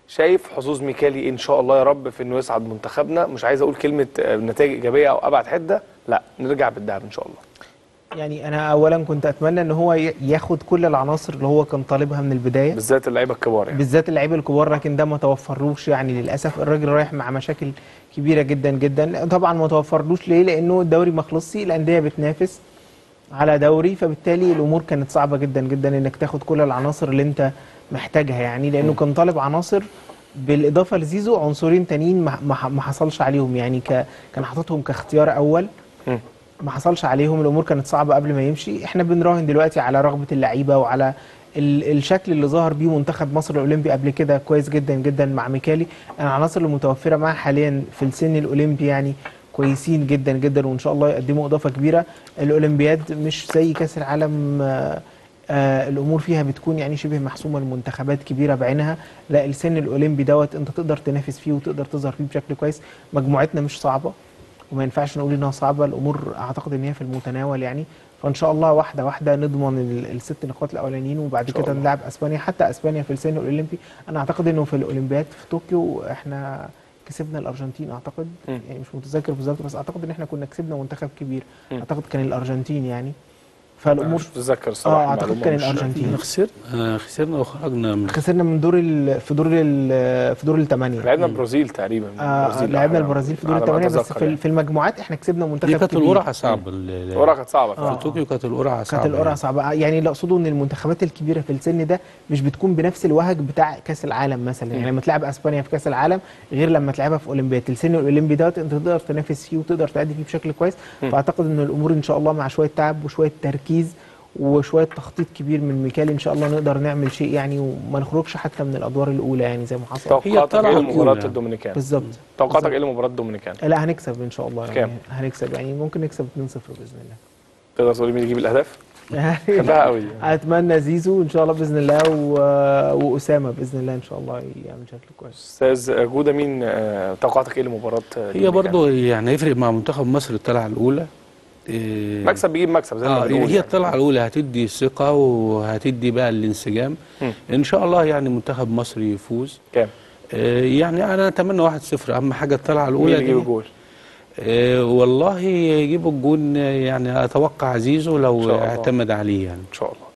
شايف حظوظ ميكالي ان شاء الله يا رب في انه يصعد منتخبنا مش عايز اقول كلمه آه، نتائج ايجابيه او ابعد حده لا نرجع بالذهب ان شاء الله يعني انا اولا كنت اتمنى ان هو ي- ياخد كل العناصر اللي هو كان طالبها من البدايه بالذات اللعيبه الكبار يعني بالذات اللعيبه الكبار لكن ده ما توفرلوش يعني للاسف الراجل رايح مع مشاكل كبيره جدا جدا طبعا ما توفرلوش ليه لانه الدوري ما خلصش الانديه بتنافس على دوري فبالتالي الامور كانت صعبه جدا جدا انك تاخد كل العناصر اللي انت محتاجها يعني لانه كان طالب عناصر بالاضافه لزيزو عنصرين تانيين ما- ما ما حصلش عليهم يعني ك كان حاططهم كاختيار اول مم. ما حصلش عليهم الامور كانت صعبه قبل ما يمشي احنا بنراهن دلوقتي على رغبه اللعيبه وعلى ال- الشكل اللي ظهر بيه منتخب مصر الاولمبي قبل كده كويس جدا جدا مع ميكالي العناصر المتوفره معاه حاليا في السن الاولمبي يعني كويسين جدا جدا وان شاء الله يقدموا اضافه كبيره الاولمبياد مش زي كاس العالم آه، آه الامور فيها بتكون يعني شبه محسومه لمنتخبات كبيره بعينها لا السن الاولمبي دوت انت تقدر تنافس فيه وتقدر تظهر فيه بشكل كويس مجموعتنا مش صعبه وما ينفعش نقول انها صعبه الامور اعتقد ان هي في المتناول يعني فان شاء الله واحده واحده نضمن ال- الست نقاط الاولانيين وبعد إن شاء كده الله. نلعب اسبانيا حتى اسبانيا في السن الاولمبي انا اعتقد انه في الاولمبياد في طوكيو احنا كسبنا الارجنتين اعتقد مم. يعني مش متذكر بالظبط بس اعتقد ان احنا كنا كسبنا منتخب كبير مم. اعتقد كان الارجنتين يعني فالامور مش متذكر الصراحه اه اعتقد المعلومة كان مش- الارجنتين خسرنا آه، خسرنا وخرجنا من خسرنا من دور ال... في دور ال... في دور الثمانيه لعبنا البرازيل تقريبا آه البرازيل لعبنا على- البرازيل في دور على ما الثمانيه بس أتذكر في, يعني. في المجموعات احنا كسبنا منتخب دي كانت كبير. القرعه صعبه ال- ال- القرعه كانت صعبه آه. فعلا. في طوكيو كانت القرعه صعبه كانت القرعه يعني. صعبه يعني اللي اقصده ان المنتخبات الكبيره في السن ده مش بتكون بنفس الوهج بتاع كاس العالم مثلا يعني لما تلعب اسبانيا في كاس العالم غير لما تلعبها في اولمبياد السن الاولمبي دوت انت تقدر تنافس فيه وتقدر تأدي فيه بشكل كويس فاعتقد ان الامور ان شاء الله مع شويه تعب وشويه تركيز وشويه تخطيط كبير من ميكالي ان شاء الله نقدر نعمل شيء يعني وما نخرجش حتى من الادوار الاولى يعني زي ما حصل توقعاتك الطلعة ايه لمباراه الأولى. الدومينيكان بالظبط توقعاتك بالظبط. ايه لمباراه الدومينيكان لا هنكسب ان شاء الله كام؟ يعني هنكسب يعني ممكن نكسب 2-0 باذن الله تقدر تقول لي مين يجيب الاهداف بحبها قوي اتمنى زيزو ان شاء الله باذن الله و... واسامه باذن الله ان شاء الله يعمل شكل كويس استاذ جوده مين آه، توقعاتك ايه لمباراه آه، هي الدومينيكان؟ برضو يعني هيفرق مع منتخب مصر الطلعه الاولى إيه، مكسب بيجيب مكسب زي ما اه بنقول هي يعني. الطلعه الاولى هتدي ثقه وهتدي بقى الانسجام مم. ان شاء الله يعني منتخب مصر يفوز كام؟ آه، يعني انا اتمنى 1-0 اهم حاجه الطلعه مين الاولى اللي يجيب دي الجول؟ آه، والله يجيبوا الجون آه، يعني اتوقع زيزو إن لو شاء الله. اعتمد عليه يعني ان شاء الله